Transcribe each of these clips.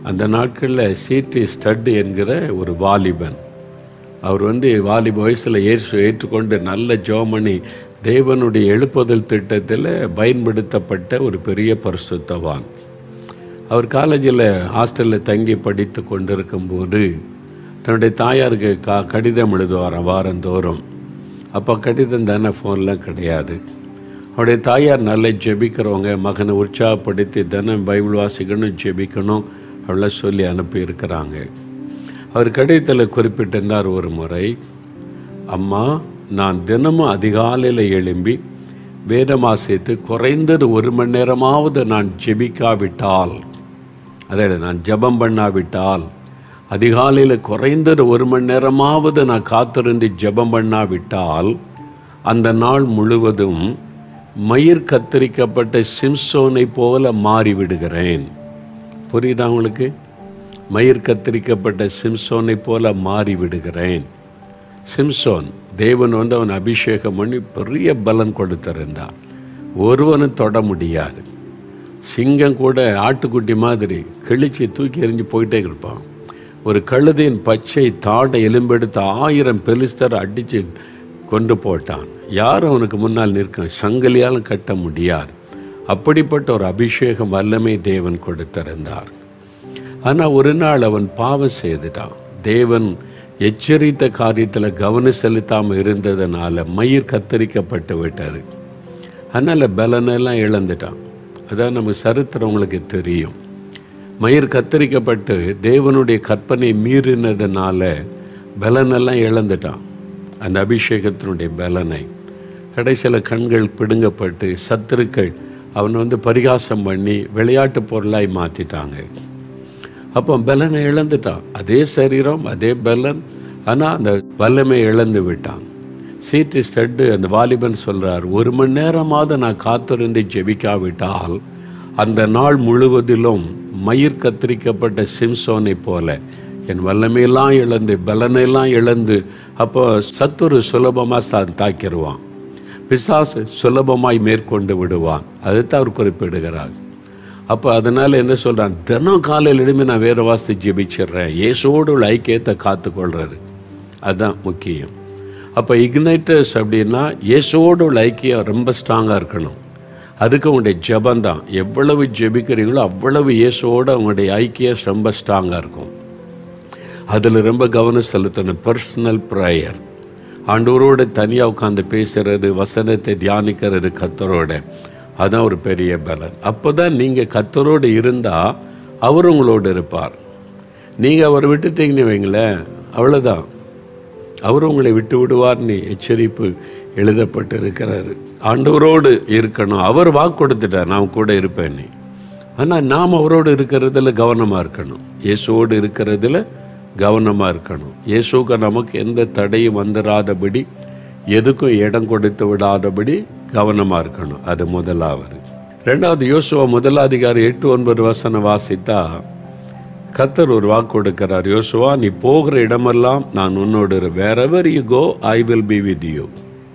அந்த நாட்களில் CD stud என்கிற ஒரு வாலிபன் அவர் வந்து வாலிப வயசில் ஏற்று ஏற்றுக்கொண்டு நல்ல ஜெபம் பண்ணி தேவனுடைய எழுப்புதல் திட்டத்தில் பயன்படுத்தப்பட்ட ஒரு பெரிய பரிசுத்தவான் அவர் காலேஜில் ஹாஸ்டலில் தங்கி படித்து கொண்டிருக்கும்போது தன்னுடைய தாயாருக்கு கா கடிதம் எழுதுவாராம் வாரந்தோறும் அப்போ கடிதம் தானே ஃபோன்லாம் கிடையாது அவருடைய தாயார் நல்லா ஜெபிக்கிறவங்க மகனை உற்சாகப்படுத்தி தினம் பைபிள் வாசிக்கணும் ஜெபிக்கணும் அப்படிலாம் சொல்லி அனுப்பியிருக்கிறாங்க அவர் கடிதத்தில் குறிப்பிட்டிருந்தார் ஒரு முறை அம்மா நான் தினமும் அதிகாலையில் எழும்பி வேதமாசித்து குறைந்தது ஒரு மணி நேரமாவது நான் ஜெபிக்காவிட்டால் அதாவது நான் ஜெபம் பண்ணாவிட்டால் அதிகாலையில் குறைந்தது ஒரு மணி நேரமாவது நான் காத்திருந்து ஜெபம் பண்ணாவிட்டால் அந்த நாள் முழுவதும் மயிர் கத்தரிக்கப்பட்ட சிம்சோனை போல மாறிவிடுகிறேன் புரியுதா உங்களுக்கு மயிர் கத்தரிக்கப்பட்ட சிம்சோனை போல மாறிவிடுகிறேன் சிம்சோன் தேவன் வந்து அவன் அபிஷேகம் பண்ணி பெரிய பலன் கொடுத்திருந்தான் ஒருவனும் தொட முடியாது சிங்கம் கூட ஆட்டுக்குட்டி மாதிரி கிழிச்சு தூக்கி எறிஞ்சு போயிட்டே இருப்பான் ஒரு கழுதையின் பச்சை தாடை எலும்பெடுத்து ஆயிரம் பெலிஸ்தர் அடித்து கொண்டு போட்டான் யாரும் அவனுக்கு முன்னால் நிற்க சங்கிலியாலும் கட்ட முடியாது அப்படிப்பட்ட ஒரு அபிஷேகம் வல்லமை தேவன் கொடுத்திருந்தார் ஆனால் ஒரு நாள் அவன் பாவம் செய்துட்டான் தேவன் எச்சரித்த காரியத்தில் கவனம் செலுத்தாமல் இருந்ததுனால மயிர் கத்தரிக்கப்பட்டு விட்டார் அதனால் பலனெல்லாம் இழந்துட்டான் அதான் நம்ம சரித்திரம் உங்களுக்கு தெரியும் மயிர் கத்தரிக்கப்பட்டு தேவனுடைய கற்பனை மீறினதுனால பலனெல்லாம் இழந்துட்டான் அந்த அபிஷேகத்தினுடைய பலனை கடைசியில் கண்கள் பிடுங்கப்பட்டு சத்துருக்கள் அவனை வந்து பரிகாசம் பண்ணி விளையாட்டு பொருளாய் மாற்றிட்டாங்க அப்போ பலனை இழந்துட்டான் அதே சரீரம் அதே பலன் ஆனால் அந்த வல்லமை இழந்து விட்டான் சீட்டு ஸ்டட்டு அந்த வாலிபன் சொல்கிறார் ஒரு மணி நேரமாவது நான் காத்திருந்து ஜெபிக்காவிட்டால் அந்த நாள் முழுவதிலும் மயிர் கத்திரிக்கப்பட்ட சிம்சோனை போல என் வல்லமையெல்லாம் இழந்து பலனையெல்லாம் இழந்து அப்போ சத்துரு சுலபமாக சா தாக்கிடுவான் பிசாசு சுலபமாய் மேற்கொண்டு விடுவான் அதுதான் அவர் குறிப்பிடுகிறார் அப்போ அதனால் என்ன சொல்கிறான் தினம் காலையில் எழுப்பி நான் வேறு வாசித்து ஜெபிச்சிடுறேன் இயேசோடு உள்ள ஐக்கியத்தை காத்துக்கொள்கிறது அதுதான் முக்கியம் அப்போ இக்னைட்டர்ஸ் அப்படின்னா இயேசோடு உள்ள ஐக்கியம் ரொம்ப ஸ்ட்ராங்காக இருக்கணும் அதுக்கு உங்களுடைய ஜபந்தான் எவ்வளவு ஜெபிக்கிறீங்களோ அவ்வளவு இயேசோடு அவங்களுடைய ஐக்கியம் ரொம்ப ஸ்ட்ராங்காக இருக்கும் அதில் ரொம்ப கவனம் செலுத்தணும் பர்சனல் ப்ரேயர் ஆண்டவரோட தனியாக உட்காந்து பேசுறது வசனத்தை தியானிக்கிறது கத்தரோட அதான் ஒரு பெரிய பலன் அப்போ தான் நீங்கள் கத்தரோடு இருந்தால் அவர் உங்களோடு இருப்பார் நீங்கள் அவரை விட்டுட்டீங்கன்னு வைங்களேன் அவ்வளோதான் அவர் உங்களை விட்டு விடுவார்னு எச்சரிப்பு எழுதப்பட்டு இருக்கிறாரு ஆண்டவரோடு இருக்கணும் அவர் வாக்கு கொடுத்துட்டார் நான் கூட இருப்பேன் ஆனால் நாம் அவரோடு இருக்கிறதுல கவனமாக இருக்கணும் இயேசுவோடு இருக்கிறதுல கவனமாக இருக்கணும் இயேசுக்கு நமக்கு எந்த தடையும் வந்துடாதபடி எதுக்கும் இடம் கொடுத்து விடாதபடி கவனமாக இருக்கணும் அது முதலாவது ரெண்டாவது யோசுவா முதலாதிகாரி எட்டு ஒன்பது வசனம் வாசித்தா கத்தர் ஒரு வாக்கு கொடுக்கிறார் யோசுவா நீ போகிற இடமெல்லாம் நான் உன்னோடு wherever you go I will be with you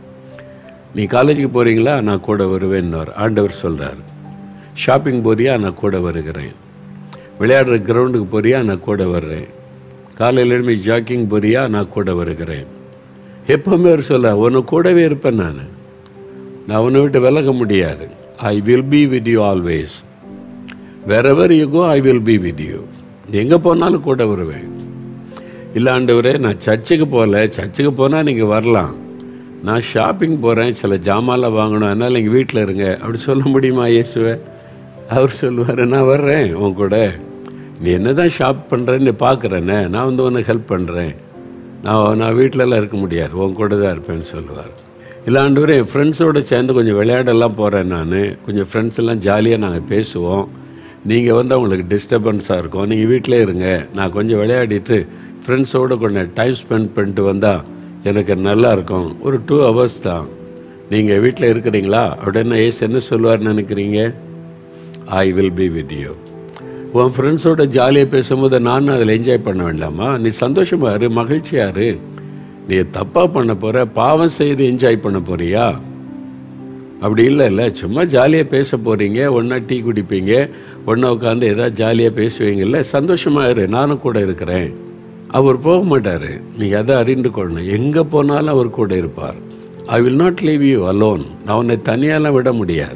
நீ காலேஜுக்கு போகிறீங்களா நான் கூட வருவேன்னார் ஆண்டவர் சொல்கிறார் ஷாப்பிங் போறியா நான் கூட வருகிறேன் விளையாடுற கிரவுண்டுக்கு போறியா நான் கூட வர்றேன் காலையில் எழுப்பி ஜாக்கிங் போறியா நான் கூட வருகிறேன் எப்பவுமே அவர் சொல்ல உன்னை கூடவே இருப்பேன் நான் நான் உன்னை விட்டு விலக முடியாது I will be with you always wherever you go I will be with you எங்கே போனாலும் கூட வருவேன் இல்லை ஆண்டவரே நான் சர்ச்சுக்கு போகல சர்ச்சுக்கு போனால் நீங்கள் வரலாம் நான் ஷாப்பிங் போகிறேன் சில ஜாமான்லாம் வாங்கணும் அதனால் எங்கள் வீட்டில் இருங்க அப்படி சொல்ல முடியுமா இயேசுவை அவர் சொல்லுவார் நான் வர்றேன் உன் கூட நீ என்ன தான் ஷாப் பண்ணுறேன்னு பார்க்குறேனே நான் வந்து உனக்கு ஹெல்ப் பண்ணுறேன் நான் நான் வீட்டிலலாம் இருக்க முடியாது உன் கூட தான் இருப்பேன்னு சொல்லுவார் இல்லை ஆண்டவரே என் ஃப்ரெண்ட்ஸோடு சேர்ந்து கொஞ்சம் விளையாடலாம் போகிறேன் நான் கொஞ்சம் ஃப்ரெண்ட்ஸ் எல்லாம் ஜாலியாக நாங்கள் பேசுவோம் நீங்கள் வந்து அவங்களுக்கு டிஸ்டர்பன்ஸாக இருக்கும் நீங்கள் வீட்டிலே இருங்க நான் கொஞ்சம் விளையாடிட்டு ஃப்ரெண்ட்ஸோடு கொஞ்சம் டைம் ஸ்பெண்ட் பண்ணிட்டு வந்தால் எனக்கு நல்லா இருக்கும் ஒரு டூ ஹவர்ஸ் தான் நீங்கள் வீட்டில் இருக்கிறீங்களா அப்படின்னா ஏசு என்ன சொல்லுவார்னு நினைக்கிறீங்க I will be with you உன் ஃப்ரெண்ட்ஸோட ஜாலியாக பேசும்போது நானும் அதில் என்ஜாய் பண்ண வேண்டாமா நீ சந்தோஷமா இரு மகிழ்ச்சியா இரு நீ தப்பாக பண்ண போகிற பாவம் செய்து என்ஜாய் பண்ண போறியா அப்படி இல்லை இல்லை சும்மா ஜாலியாக பேச போகிறீங்க ஒன்றா டீ குடிப்பீங்க ஒன்றா உட்காந்து ஏதாவது ஜாலியாக பேசுவீங்கல்ல சந்தோஷமாக இரு நானும் கூட இருக்கிறேன் அவர் போக மாட்டார் நீங்கள் அதை அறிந்து கொள்ளணும் எங்கே போனாலும் அவர் கூட இருப்பார் I will not leave you alone நான் உன்னை தனியாலாம் விட முடியாது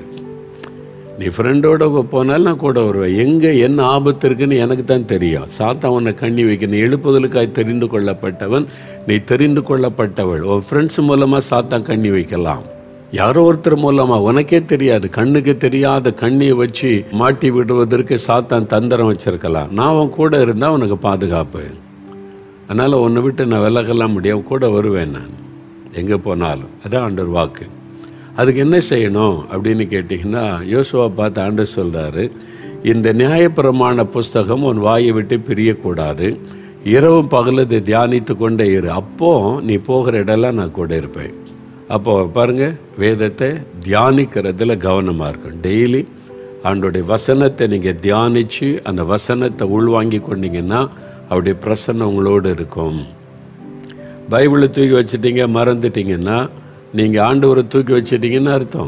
நீ ஃப்ரெண்டோட போனாலும் நான் கூட வருவேன் எங்கே என்ன ஆபத்து இருக்குன்னு எனக்கு தான் தெரியும் சாத்தா உன்னை கண்ணி வைக்கணும் எழுப்புதலுக்காய் தெரிந்து கொள்ளப்பட்டவன் நீ தெரிந்து கொள்ளப்பட்டவள் உன் ஃப்ரெண்ட்ஸ் மூலமாக சாத்தா கண்ணி வைக்கலாம் யாரோ ஒருத்தர் மூலமாக உனக்கே தெரியாது கண்ணுக்கு தெரியாத கண்ணியை வச்சு மாட்டி விடுவதற்கு சாத்தான் தந்திரம் வச்சிருக்கலாம் நான் அவன் கூட இருந்தால் உனக்கு பாதுகாப்பு அதனால் உன்னை விட்டு நான் விலகலாம் முடியும் கூட வருவேன் நான் எங்கே போனாலும் அதான் ஆண்டவர் வாக்கு அதுக்கு என்ன செய்யணும் அப்படின்னு கேட்டிங்கன்னா யோசுவா பார்த்து ஆண்டவர் சொல்கிறாரு இந்த நியாயப்பிரமாண புஸ்தகம் உன் வாயை விட்டு பிரியக்கூடாது இரவும் பகல் இதை தியானித்து கொண்டே இரு அப்போ நீ போகிற இடம்லாம் நான் கூட இருப்பேன் அப்போ பாருங்க வேதத்தை தியானிக்கிறதுல கவனமாக இருக்கும் டெய்லி ஆண்டோடைய வசனத்தை நீங்கள் தியானித்து அந்த வசனத்தை உள்வாங்கி கொண்டீங்கன்னா அவருடைய பிரசன்னம் உங்களோடு இருக்கும் பைபிளை தூக்கி வச்சிட்டீங்க மறந்துட்டீங்கன்னா நீங்கள் ஆண்டவரை தூக்கி வச்சிட்டீங்கன்னு அர்த்தம்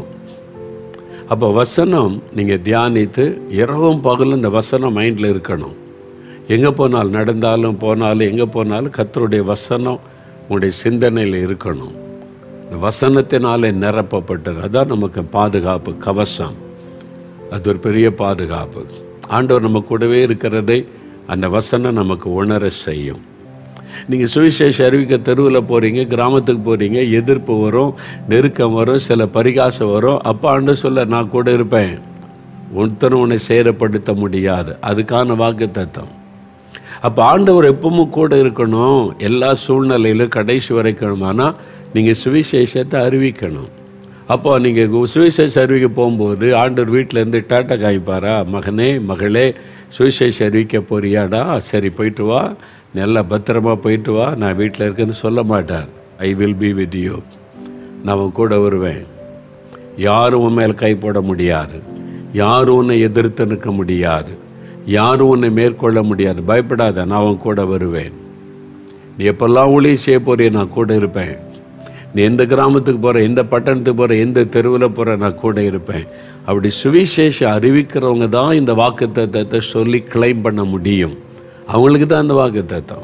அப்போ வசனம் நீங்கள் தியானித்து இரவும் பகலும் இந்த வசனம் மைண்டில் இருக்கணும் எங்கே போனாலும் நடந்தாலும் போனாலும் எங்கே போனாலும் கர்த்தருடைய வசனம் உங்களுடைய சிந்தனையில் இருக்கணும் இந்த வசனத்தினாலே நிரப்பப்பட்டது அதான் நமக்கு பாதுகாப்பு கவசம் அது ஒரு பெரிய பாதுகாப்பு ஆண்டவர் நம்ம கூடவே இருக்கிறதை அந்த வசனம் நமக்கு உணர செய்யும் நீங்கள் சுவிசேஷ அறிவிக்க தெருவில் போகிறீங்க கிராமத்துக்கு போகிறீங்க எதிர்ப்பு வரும் நெருக்கம் வரும் சில பரிகாசம் வரும் அப்போ ஆண்டு சொல்ல நான் கூட இருப்பேன் ஒருத்தரும் உன்னை சேரப்படுத்த முடியாது அதுக்கான வாக்கு தத்தம் அப்போ ஆண்டவர் எப்பவும் கூட இருக்கணும் எல்லா சூழ்நிலையிலும் கடைசி வரைக்கும் ஆனால் நீங்கள் சுவிசேஷத்தை அறிவிக்கணும் அப்போ நீங்கள் சுவிசேஷ அறிவிக்க போகும்போது ஆண்டவர் வீட்டில் இருந்து டாட்டா காமிப்பாரா மகனே மகளே சுவிசேஷ அறிவிக்க போறியாடா சரி போயிட்டு வா நல்லா பத்திரமா போயிட்டு வா நான் வீட்டில் இருக்கேன்னு சொல்ல மாட்டார் I will be with you நான் உன் கூட வருவேன் யாரும் உன் மேல் கை போட முடியாது யாரும் உன்னை எதிர்த்து நிற்க முடியாது யாரும் உன்னை மேற்கொள்ள முடியாது பயப்படாத நான் உன் கூட வருவேன் நீ எப்பெல்லாம் ஊழியம் செய்ய போறிய நான் கூட இருப்பேன் நீ எந்த கிராமத்துக்கு போகிற எந்த பட்டணத்துக்கு போகிற எந்த தெருவில் போகிற நான் கூட இருப்பேன் அப்படி சுவிசேஷம் அறிவிக்கிறவங்க தான் இந்த வாக்குத்தத்தத்தை சொல்லி கிளைம் பண்ண முடியும் அவங்களுக்கு தான் அந்த வாக்குத்தத்தம்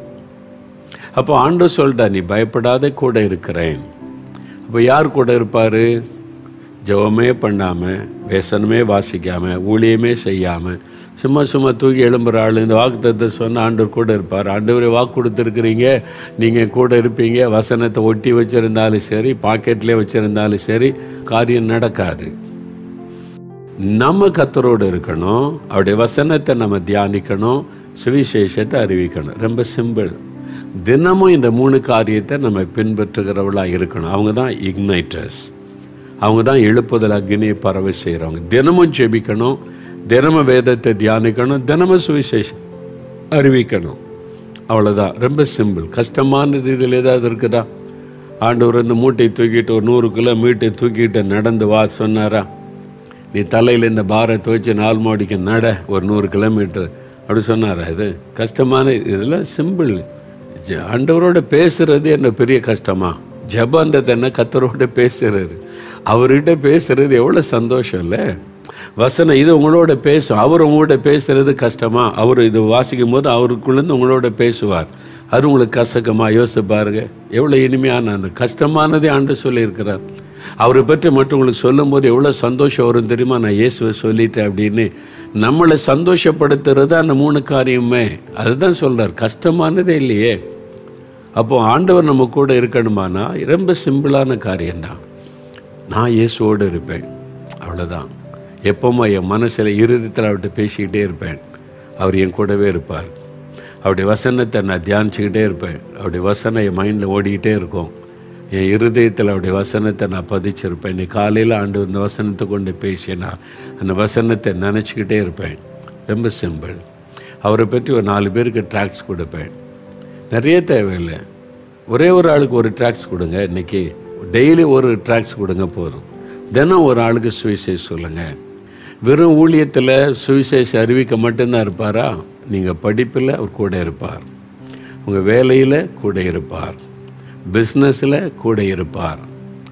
அப்போ ஆண்டு சொல்லிட்டா நீ பயப்படாத கூட இருக்கிறேன் அப்போ யார் கூட இருப்பார் ஜெபமே பண்ணாமல் வேசனமே வாசிக்காமல் ஊழியமே செய்யாமல் சும்மா சும்மா தூக்கி எழும்புற ஆள் இந்த வாக்குத்தத்தை சொன்ன ஆண்டவர் கூட இருப்பார் ஆண்டவரே வாக்கு கொடுத்துருக்குறீங்க நீங்கள் கூட இருப்பீங்க வசனத்தை ஒட்டி வச்சுருந்தாலும் சரி பாக்கெட்லேயே வச்சுருந்தாலும் சரி காரியம் நடக்காது நம்ம கத்தரோடு இருக்கணும் அவருடைய வசனத்தை நம்ம தியானிக்கணும் சுவிசேஷத்தை அறிவிக்கணும் ரொம்ப சிம்பிள் தினமும் இந்த மூணு காரியத்தை நம்ம பின்பற்றுகிறவளாக இருக்கணும் அவங்க தான் இக்னைட்டர்ஸ் அவங்க தான் எழுப்புதல் அக்னியை பறவை செய்கிறவங்க தினமும் ஜெபிக்கணும் தினமும் வேதத்தை தியானிக்கணும் தினமும் சுவிசேஷம் அறிவிக்கணும் அவ்வளோதான் ரொம்ப சிம்பிள் கஷ்டமானது இதில் ஏதாவது இருக்குதா ஆண்டவர் இந்த மூட்டை தூக்கிட்டு ஒரு நூறு கிலோ மீட்டை தூக்கிட்டு நடந்து வா சொன்னாரா நீ தலையில் இந்த பாரை துவைச்சு நாலு மாடிக்கு நட ஒரு நூறு கிலோமீட்டர் அப்படி சொன்னாரா இது கஷ்டமான இதெல்லாம் சிம்பிள் ஜ- ஆண்டவரோட பேசுறது என்ன பெரிய கஷ்டமா ஜபன்றது என்ன கத்தரோட பேசுறது அவர்கிட்ட பேசுறது எவ்வளோ சந்தோஷம் இல்லை வசனம் இது உங்களோட பேசும் அவர் உங்களோட பேசுறது கஷ்டமா அவர் இது வாசிக்கும் போது அவருக்குள்ளேருந்து உங்களோட பேசுவார் அது உங்களுக்கு கசக்கமா யோசிச்சு பாருங்க எவ்வளோ இனிமையான அந்த கஷ்டமானதே ஆண்டு சொல்லியிருக்கிறார் அவரை பற்றி மட்டும் உங்களுக்கு சொல்லும்போது எவ்வளோ சந்தோஷம் வரும் தெரியுமா நான் இயேசுவை சொல்லிட்டேன் அப்படின்னு நம்மளை சந்தோஷப்படுத்துறது அந்த மூணு காரியமே அதுதான் சொல்றார் கஷ்டமானதே இல்லையே அப்போ ஆண்டவர் நம்ம கூட இருக்கணுமானா ரொம்ப சிம்பிளான காரியம்தான் நான் இயேசுவோடு இருப்பேன் அவ்வளோதான் எப்பவும் என் மனசில் இருதயத்தில் அவர்கிட்ட பேசிக்கிட்டே இருப்பேன் அவர் என் கூடவே இருப்பார் அவருடைய வசனத்தை நான் தியானிச்சுக்கிட்டே இருப்பேன் அவருடைய வசனம் என் மைண்டில் ஓடிக்கிட்டே இருக்கும் என் இருதயத்தில் அவருடைய வசனத்தை நான் பதிச்சிருப்பேன் இன்னைக்கு காலையில் ஆண்டு இந்த வசனத்தை கொண்டு பேசினா அந்த வசனத்தை நினச்சிக்கிட்டே இருப்பேன் ரொம்ப சிம்பிள் அவரை பற்றி ஒரு நாலு பேருக்கு ட்ராக்ஸ் கொடுப்பேன் நிறைய தேவையில்லை ஒரே ஒரு ஆளுக்கு ஒரு ட்ராக்ஸ் கொடுங்க இன்னைக்கு டெய்லி ஒரு ட்ராக்ஸ் கொடுங்க போதும் தினம் ஒரு ஆளுக்கு சுவிசேஷ் சொல்லுங்கள் வெறும் ஊழியத்தில் சுவிசேஷ அறிவிக்க மட்டும்தான் இருப்பாரா நீங்கள் படிப்பில் அவர் கூட இருப்பார் உங்கள் வேலையில் கூட இருப்பார் பிஸ்னஸில் கூட இருப்பார்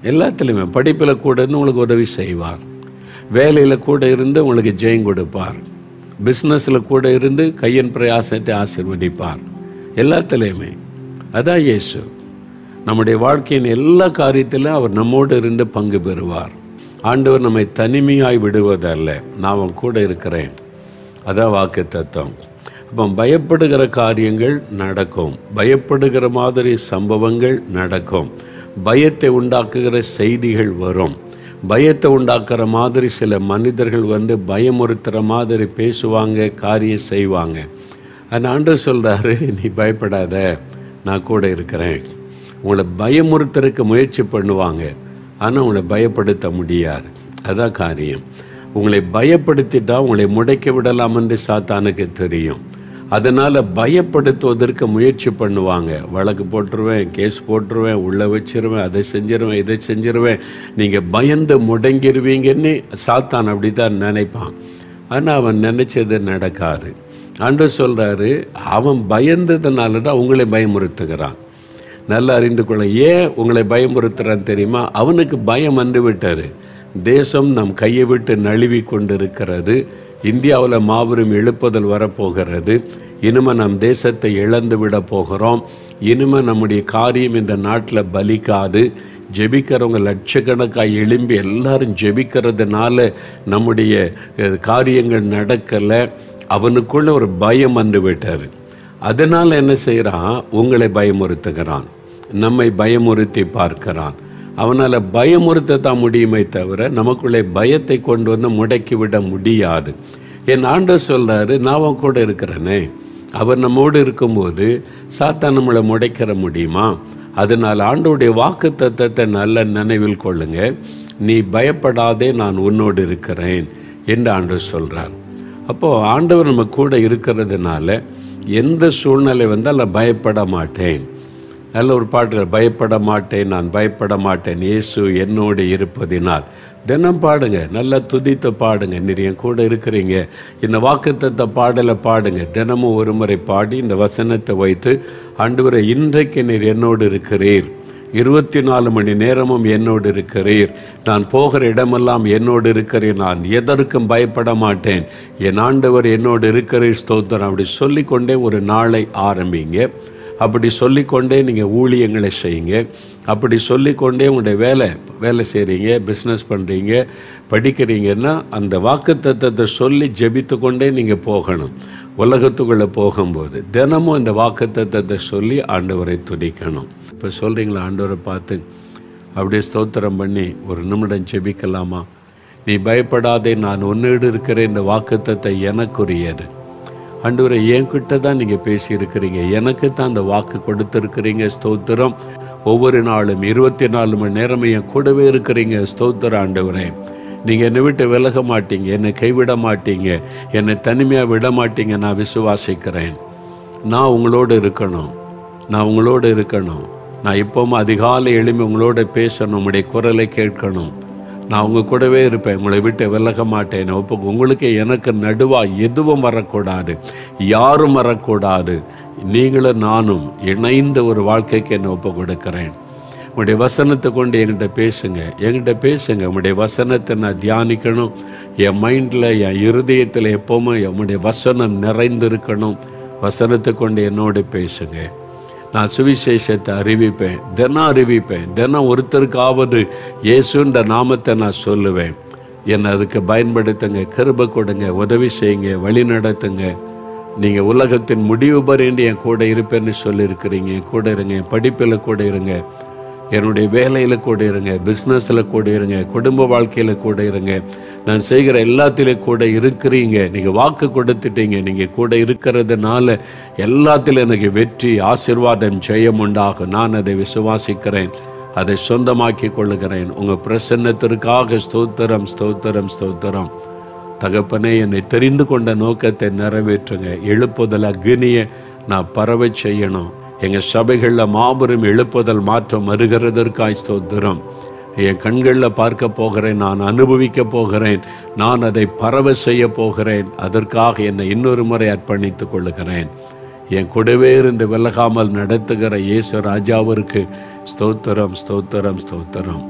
எல்லாத்துலேயுமே படிப்பில் கூட இருந்து உங்களுக்கு உதவி செய்வார் வேலையில் கூட இருந்து உங்களுக்கு ஜெயம் கொடுப்பார் பிஸ்னஸில் கூட இருந்து கையின் பிரயாசத்தை ஆசீர்வதிப்பார் எல்லாத்துலேயுமே அதான் இயேசு நம்முடைய வாழ்க்கையின் எல்லா காரியத்திலும் அவர் நம்மோடு இருந்து பங்கு பெறுவார் ஆண்டவர் நம்மை தனிமையாய் விடுவதல்ல நான் அவன் கூட இருக்கிறேன் அதான் வாக்கு தத்துவம் அப்போ பயப்படுகிற காரியங்கள் நடக்கும் பயப்படுகிற மாதிரி சம்பவங்கள் நடக்கும் பயத்தை உண்டாக்குகிற செய்திகள் வரும் பயத்தை உண்டாக்குற மாதிரி சில மனிதர்கள் வந்து பயமுறுத்துகிற மாதிரி பேசுவாங்க காரியம் செய்வாங்க அந்த ஆண்டு சொல்கிறாரு நீ பயப்படாத நான் கூட இருக்கிறேன் உங்களை பயமுறுத்துறதுக்கு முயற்சி பண்ணுவாங்க ஆனால் உங்களை பயப்படுத்த முடியாது அதான் காரியம் உங்களை பயப்படுத்திட்டா உங்களை முடைக்க விடலாம் என்று சாத்தானுக்கு தெரியும் அதனால் பயப்படுத்துவதற்கு முயற்சி பண்ணுவாங்க வழக்கு போட்டுருவேன் கேஸ் போட்டுருவேன் உள்ளே வச்சிருவேன் அதை செஞ்சிருவேன் இதை செஞ்சிருவேன் நீங்கள் பயந்து முடங்கிருவீங்கன்னு சாத்தான் அப்படி தான் நினைப்பான் ஆனால் அவன் நினச்சது நடக்காது ஆண்டு சொல்கிறாரு அவன் பயந்ததுனால தான் உங்களை பயமுறுத்துகிறான் நல்லா அறிந்து கொள்ள ஏன் உங்களை பயமுறுத்துறான்னு தெரியுமா அவனுக்கு பயம் வந்து விட்டார் தேசம் நம் கையை விட்டு நழுவி கொண்டிருக்கிறது இந்தியாவில் மாபெரும் எழுப்புதல் வரப்போகிறது இனிமே நம் தேசத்தை இழந்து விட போகிறோம் இனிமே நம்முடைய காரியம் இந்த நாட்டில் பலிக்காது ஜெபிக்கிறவங்க லட்சக்கணக்காக எழும்பி எல்லாரும் ஜெபிக்கிறதுனால நம்முடைய அஹ், காரியங்கள் நடக்கலை அவனுக்குள்ள ஒரு பயம் வந்து விட்டார் அதனால் என்ன செய்கிறான் உங்களை பயமுறுத்துகிறான் நம்மை பயமுறுத்தி பார்க்கிறான் அவனால் பயமுறுத்த தான் முடியுமே தவிர நமக்குள்ளே பயத்தை கொண்டு வந்து முடக்கி விட முடியாது என் ஆண்டவர் சொல்றாரு நான் உன் கூட இருக்கிறேனே அவர் நம்மோடு இருக்கும்போது சாத்தான் நம்மளை முடைக்கிற முடியுமா அதனால் ஆண்டோடைய வாக்கு தத்தத்தை நல்ல நினைவில் கொள்ளுங்க நீ பயப்படாதே நான் உன்னோடு இருக்கிறேன் என்று ஆண்டவர் சொல்றார் அப்போது ஆண்டவர் நம்ம கூட இருக்கிறதுனால எந்த சூழ்நிலை வந்தால் நான் பயப்பட மாட்டேன் நல்ல ஒரு பாட்டு பயப்பட மாட்டேன் நான் பயப்பட மாட்டேன் இயேசு என்னோடு இருப்பதினால் தினம் பாடுங்க நல்லா துதித்து பாடுங்க நீர் என் கூட இருக்கிறீங்க இந்த வாக்குத்தத்த பாடலை பாடுங்க தினமும் ஒரு முறை பாடி இந்த வசனத்தை வைத்து ஆண்டவரை இன்றைக்கு நீர் என்னோடு இருக்கிறீர் இருபத்தி நாலு மணி நேரமும் என்னோடு இருக்கிறீர் நான் போகிற இடமெல்லாம் என்னோடு இருக்கிறீர் நான் எதற்கும் பயப்பட மாட்டேன் என் ஆண்டவர் என்னோடு இருக்கிறீர் ஸ்தோத்திரம் அப்படி சொல்லிக்கொண்டே ஒரு நாளை ஆரம்பிங்க அப்படி சொல்லிக்கொண்டே நீங்கள் ஊழியங்களை செய்யுங்க அப்படி சொல்லிக்கொண்டே உங்களுடைய வேலை வேலை செய்கிறீங்க பிஸ்னஸ் பண்ணுறீங்க படிக்கிறீங்கன்னா அந்த வாக்குத்தத்தத்தை சொல்லி ஜெபித்து கொண்டே நீங்கள் போகணும் உலகத்துக்குள்ளே போகும்போது தினமும் இந்த வாக்குத்தத்தத்தை சொல்லி ஆண்டவரை துடிக்கணும் இப்போ சொல்கிறீங்களா ஆண்டவரை பார்த்து அப்படியே ஸ்தோத்திரம் பண்ணி ஒரு நிமிடம் ஜெபிக்கலாமா நீ பயப்படாதே நான் உன்னோடு இருக்கிற இந்த வாக்குத்தத்தை எனக்குரியது ஆண்டவரை என்கிட்ட தான் நீங்கள் பேசியிருக்கிறீங்க எனக்கு தான் அந்த வாக்கு கொடுத்துருக்கிறீங்க ஸ்தோத்திரம் ஒவ்வொரு நாளும் இருபத்தி நாலு மணி நேரம் என் கூடவே இருக்கிறீங்க ஸ்தோத்திரம் ஆண்டவரே நீங்கள் என்னை விட்டு விலக மாட்டீங்க என்னை கைவிட மாட்டீங்க என்னை தனிமையாக விட மாட்டீங்க நான் விசுவாசிக்கிறேன் நான் உங்களோடு இருக்கணும் நான் உங்களோடு இருக்கணும் நான் இப்போவும் அதிகாலை எழும்பி உங்களோட பேசணும் உங்களுடைய குரலை கேட்கணும் நான் உங்க கூடவே இருப்பேன் உங்களை விட்டு விலக மாட்டேன் ஒப்பு உங்களுக்கு எனக்கு நடுவா எதுவும் வரக்கூடாது யாரும் வரக்கூடாது நீங்களும் நானும் இணைந்த ஒரு வாழ்க்கைக்கு என்னை ஒப்பு கொடுக்கிறேன் உங்களுடைய வசனத்தை கொண்டு என்கிட்ட பேசுங்க என்கிட்ட பேசுங்க உங்களுடைய வசனத்தை நான் தியானிக்கணும் என் மைண்டில் என் இருதயத்தில் எப்போவுமே உங்களுடைய வசனம் நிறைந்திருக்கணும் வசனத்தை கொண்டு என்னோடு பேசுங்க நான் சுவிசேஷத்தை அறிவிப்பேன் தினம் அறிவிப்பேன் தினம் ஒருத்தருக்காவது இயேசுன்ற நாமத்தை நான் சொல்லுவேன் என்னை அதுக்கு பயன்படுத்துங்க கிருபை கொடுங்க உதவி செய்யுங்க வழி நடத்துங்க நீங்கள் உலகத்தின் முடிவு பரேண்டி என் கூட இருப்பேன்னு சொல்லியிருக்கிறீங்க என் கூட இருங்க என் படிப்பில் கூட இருங்க என்னுடைய வேலையில் கூட இருங்க பிஸ்னஸில் கூட இருங்க குடும்ப வாழ்க்கையில் கூட இருங்க நான் செய்கிற எல்லாத்திலும் கூட இருக்கிறீங்க நீங்கள் வாக்கு கொடுத்துட்டீங்க நீங்கள் கூட இருக்கிறதுனால எல்லாத்திலும் எனக்கு வெற்றி ஆசிர்வாதம் ஜெயம் உண்டாகும் நான் அதை விசுவாசிக்கிறேன் அதை சொந்தமாக்கி கொள்ளுகிறேன் உங்கள் பிரசன்னத்திற்காக ஸ்தோத்திரம் ஸ்தோத்திரம் ஸ்தோத்திரம் தகப்பனே என்னை தெரிந்து கொண்ட நோக்கத்தை நிறைவேற்றுங்க எழுப்புதல் அக்னியை நான் பரவ செய்யணும் எங்கள் சபைகளில் மாபெரும் எழுப்புதல் மாற்றம் வருகிறதற்காய் ஸ்தோத்திரம் என் கண்களில் பார்க்க போகிறேன் நான் அனுபவிக்க போகிறேன் நான் அதை பரவ செய்ய போகிறேன் அதற்காக என்னை இன்னொரு முறை அர்ப்பணித்துக் கொள்ளுகிறேன் என் கூடவே இருந்து விலகாமல் நடத்துகிற இயேசு ராஜாவிற்கு ஸ்தோத்திரம் ஸ்தோத்திரம் ஸ்தோத்திரம்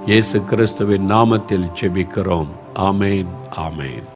இயேசு கிறிஸ்துவின் நாமத்தில் ஜெபிக்கிறோம் ஆமேன் ஆமேன்